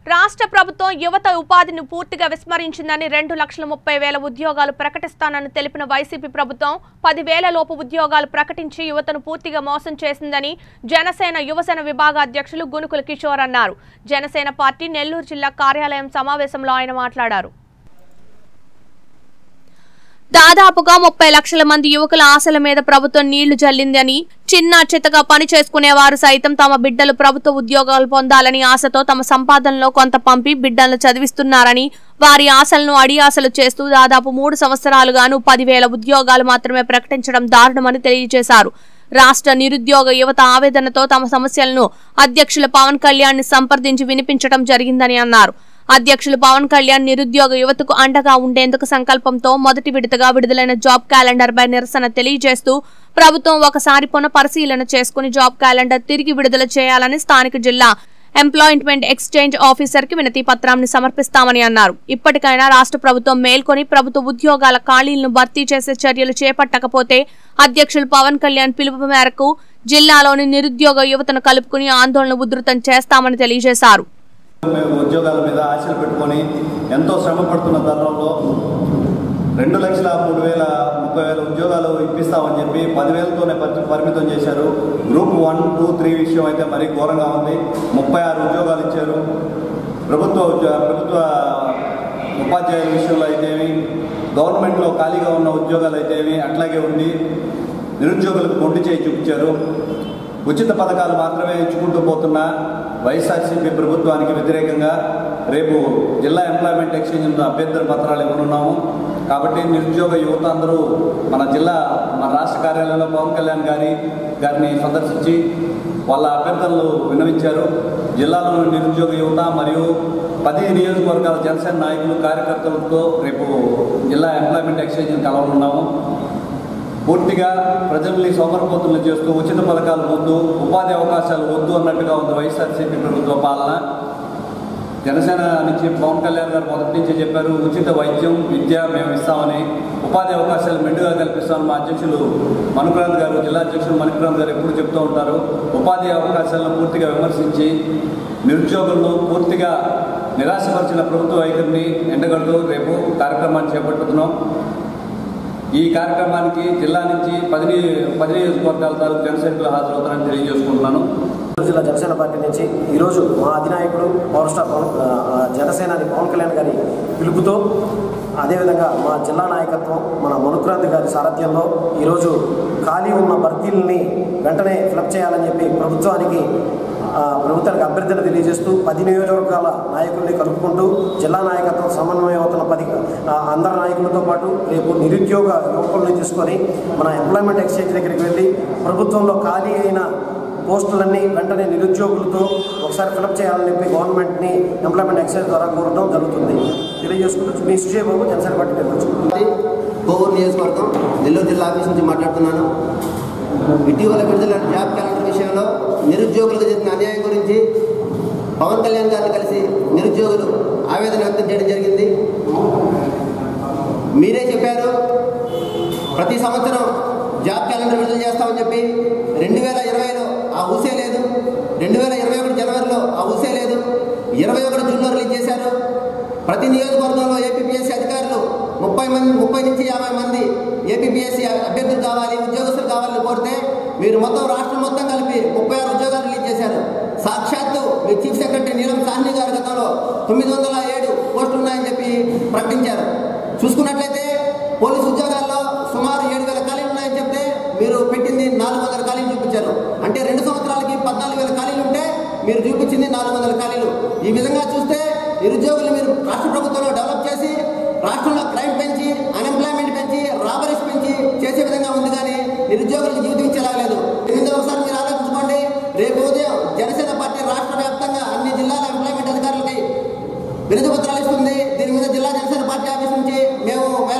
రాష్ట్ర ప్రభుత్వం యువత ఉపాధిని పూర్తిగా విస్మరించిందని రెండు లక్షల ముప్పై వేల ఉద్యోగాలు ప్రకటిస్తానని తెలిపిన వైసీపీ ప్రభుత్వం పదివేల లోపు ఉద్యోగాలు ప్రకటించి యువతను పూర్తిగా మోసం చేసిందని జనసేన యువసేన విభాగ అధ్యక్షులు గునుకుల కిషోర్ అన్నారు జనసేన పార్టీ నెల్లూరు జిల్లా కార్యాలయం సమావేశంలో ఆయన మాట్లాడారు దాదాపుగా ముప్పై లక్షల మంది యువకుల ఆశల మీద ప్రభుత్వం నీళ్లు జల్లిందని చిన్న చిత్తగా పని చేసుకునేవారు సైతం తమ బిడ్డలు ప్రభుత్వ ఉద్యోగాలు పొందాలని ఆశతో తమ సంపాదనలో కొంత పంపి బిడ్డలను చదివిస్తున్నారని వారి ఆశలను అడియాసలు చేస్తూ దాదాపు మూడు సంవత్సరాలుగాను పదివేల ఉద్యోగాలు మాత్రమే ప్రకటించడం దారుణమని తెలియజేశారు రాష్ట్ర నిరుద్యోగ యువత ఆవేదనతో తమ సమస్యలను అధ్యక్షులు పవన్ కళ్యాణ్ ని సంప్రదించి వినిపించడం జరిగిందని అన్నారు అధ్యక్షులు పవన్ కళ్యాణ్ నిరుద్యోగ యువతకు అండగా ఉండేందుకు సంకల్పంతో మొదటి విడతగా విడుదలైన జాబ్ క్యాలెండర్ పై నిరసన తెలియజేస్తూ ప్రభుత్వం ఒకసారి పునఃపరిశీలన చేసుకుని జాబ్ క్యాలెండర్ తిరిగి విడుదల చేయాలని స్థానిక జిల్లా ఎంప్లాయ్మెంట్ ఎక్స్చేంజ్ ఆఫీసర్ కి వినతి పత్రాన్ని సమర్పిస్తామని అన్నారు ఇప్పటికైనా రాష్ట్ర ప్రభుత్వం మేల్కొని ప్రభుత్వ ఉద్యోగాల ఖాళీలను భర్తీ చేసే చర్యలు చేపట్టకపోతే అధ్యక్షులు పవన్ కళ్యాణ్ పిలుపు మేరకు జిల్లాలోని నిరుద్యోగ యువతను కలుపుకుని ఆందోళన ఉధృతం చేస్తామని తెలియజేశారు మేము ఉద్యోగాల మీద ఆశలు పెట్టుకొని ఎంతో శ్రమ పడుతున్న తరుణంలో రెండు లక్షల మూడు వేల ముప్పై వేల ఉద్యోగాలు ఇప్పిస్తామని చెప్పి పదివేలతోనే పరి- పరిమితం చేశారు గ్రూప్ వన్ టూ త్రీ విషయం అయితే మరీ ఘోరంగా ఉంది ముప్పై ఆరు ఉద్యోగాలు ఇచ్చారు ప్రభుత్వ ఉద్యో ప్రభుత్వ ఉపాధ్యాయుల విషయంలో అయితేమి గవర్నమెంట్లో ఖాళీగా ఉన్న ఉద్యోగాలు అయితేమి అట్లాగే ఉండి నిరుద్యోగులకు మొండి చేయి చూపించారు ఉచిత పథకాలు మాత్రమే ఇచ్చుకుంటూ పోతున్న వైఎస్ఆర్సీపీ ప్రభుత్వానికి వ్యతిరేకంగా రేపు జిల్లా ఎంప్లాయ్మెంట్ ఎక్స్చేంజ్ అభ్యర్థన పత్రాలు ఇవ్వనున్నాము కాబట్టి నిరుద్యోగ యువత అందరూ మన జిల్లా మన రాష్ట్ర కార్యాలయంలో పవన్ కళ్యాణ్ గారి గారిని సందర్శించి వాళ్ళ అభ్యర్థనలు విన్నవించారు జిల్లాలోని నిరుద్యోగ యువత మరియు పది నియోజకవర్గాల జనసేన నాయకులు కార్యకర్తలతో రేపు జిల్లా ఎంప్లాయ్మెంట్ ఎక్స్చేంజ్ కలవనున్నాము పూర్తిగా ప్రజల్ని సోమరపోతులు చేస్తూ ఉచిత పథకాలు వద్దు ఉపాధి అవకాశాలు వద్దు అన్నట్టుగా ఉంది వైఎస్ఆర్సీపీ ప్రభుత్వ పాలన జనసేన నుంచి పవన్ కళ్యాణ్ గారు మొదటి నుంచి చెప్పారు ఉచిత వైద్యం విద్య మేము ఇస్తామని ఉపాధి అవకాశాలు మెండుగా కల్పిస్తామని మా అధ్యక్షులు మణిక్రాంత్ గారు జిల్లా అధ్యక్షులు మణిక్రాంత్ గారు ఎప్పుడు చెప్తూ ఉంటారు ఉపాధి అవకాశాలను పూర్తిగా విమర్శించి నిరుద్యోగులను పూర్తిగా నిరాశపరిచిన ప్రభుత్వ వైఖరిని ఎండగడుతూ రేపు కార్యక్రమాన్ని చేపట్టుతున్నాం ఈ కార్యక్రమానికి జిల్లా నుంచి పది ని- పది నియోజకవర్గాల తాలూకు జనసైనికులు హాజరవుతారని తెలియజేసుకుంటున్నాను నెల్లూరు జిల్లా జనసేన పార్టీ నుంచి ఈరోజు మా అధినాయకుడు పవర్ స్టార్ పవన్ ఆ, జనసేనాని పవన్ కళ్యాణ్ గారి పిలుపుతో అదేవిధంగా మా జిల్లా నాయకత్వం మన మనుక్రాంతి గారి సారథ్యంలో ఈరోజు ఖాళీ ఉన్న భర్తీలని వెంటనే ఫిలప్ చేయాలని చెప్పి ప్రభుత్వానికి ఆ, ప్రభుత్వానికి అభ్యర్థన తెలియజేస్తూ పది నియోజకవర్గాల నాయకుల్ని కలుపుకుంటూ జిల్లా నాయకత్వం సమన్వయం అవుతున్న పది ఆ, అందరి నాయకులతో పాటు రేపు నిరుద్యోగ యువకుల్ని తీసుకొని మన ఎంప్లాయ్మెంట్ ఎక్స్చేంజ్ దగ్గరికి వెళ్ళి ప్రభుత్వంలో ఖాళీ అయిన పోస్టులన్నీ వెంటనే నిరుద్యోగులతో ఒకసారి ఫిలప్ చేయాలని చెప్పి గవర్నమెంట్ని ఎంప్లాయ్మెంట్ ఎక్సైజ్ ద్వారా కోరడం జరుగుతుంది తెలియజేసుకుంటూ మీ సుజయ్ బాబు జనసేన పార్టీ నిర్వహించారు మాది కోవూరు నియోజకవర్గం నెల్లూరు జిల్లా ఆఫీస్ నుంచి మాట్లాడుతున్నాను ఇటీవల విడుదల జాబ్ క్యాలెండర్ విషయంలో నిరుద్యోగులకు జరిగిన అన్యాయం గురించి పవన్ కళ్యాణ్ గారిని కలిసి నిరుద్యోగులు ఆవేదన వ్యక్తం చేయడం జరిగింది మీరే చెప్పారు ప్రతి సంవత్సరం జాబ్ క్యాలెండర్ విడుదల చేస్తామని చెప్పి రెండు వేల ఇరవైలో ఆ ఊసే లేదు రెండు వేల ఇరవై ఒకటి జనవరిలో ఆ ఊసే లేదు ఇరవై ఒకటి జూన్లో రిలీజ్ చేశారు ప్రతి నియోజకవర్గంలో ఏపీపీఎస్సీ అధికారులు ముప్పై మంది ముప్పై నుంచి యాభై మంది ఏపీపీఎస్సీ అభ్యర్థులు కావాలి ఉద్యోగస్తులు కావాలని కోరితే మీరు మొత్తం రాష్ట్రం మొత్తం కలిపి ముప్పై ఆరు ఉద్యోగాలు రిలీజ్ చేశారు సాక్షాత్తు మీ చీఫ్ సెక్రటరీ నీలం సాహ్ని గారి గతంలో తొమ్మిది వందల ఏడు పోస్టులు ఉన్నాయని చెప్పి ప్రకటించారు చూసుకున్నట్లయితే పోలీసు ఉద్యోగాల్లో సుమారు ఏడు వేల ఖాళీలు ఉన్నాయని చెప్తే మీరు పెట్టింది నాలుగు వందల ఖాళీలు చూపించారు అంటే రెండు సంవత్సరాలకి పద్నాలుగు వేల ఖాళీలు ఉంటే మీరు చూపించింది నాలుగు వందల ఖాళీలు ఈ విధంగా చూస్తే నిరుద్యోగులు మీరు రాష్ట్ర ప్రభుత్వంలో డెవలప్ చేసి రాష్ట్రంలో క్రైమ్ పెంచి అన్ఎంప్లాయ్మెంట్ పెంచి రాబరీస్ పెంచి చేసే విధంగా ఉంది కానీ నిరుద్యోగులకు జీవితం ఇచ్చేలాగలేదు దీని మీద ఒకసారి మీరు ఆలోచించుకోండి రేపు ఉదయం జనసేన పార్టీ రాష్ట్ర వ్యాప్తంగా అన్ని జిల్లాల ఎంప్లాయ్మెంట్ అధికారులకి వినతి పత్రాలు ఇస్తుంది దీని మీద జిల్లా జనసేన పార్టీ ఆఫీస్ నుంచి మేము వేల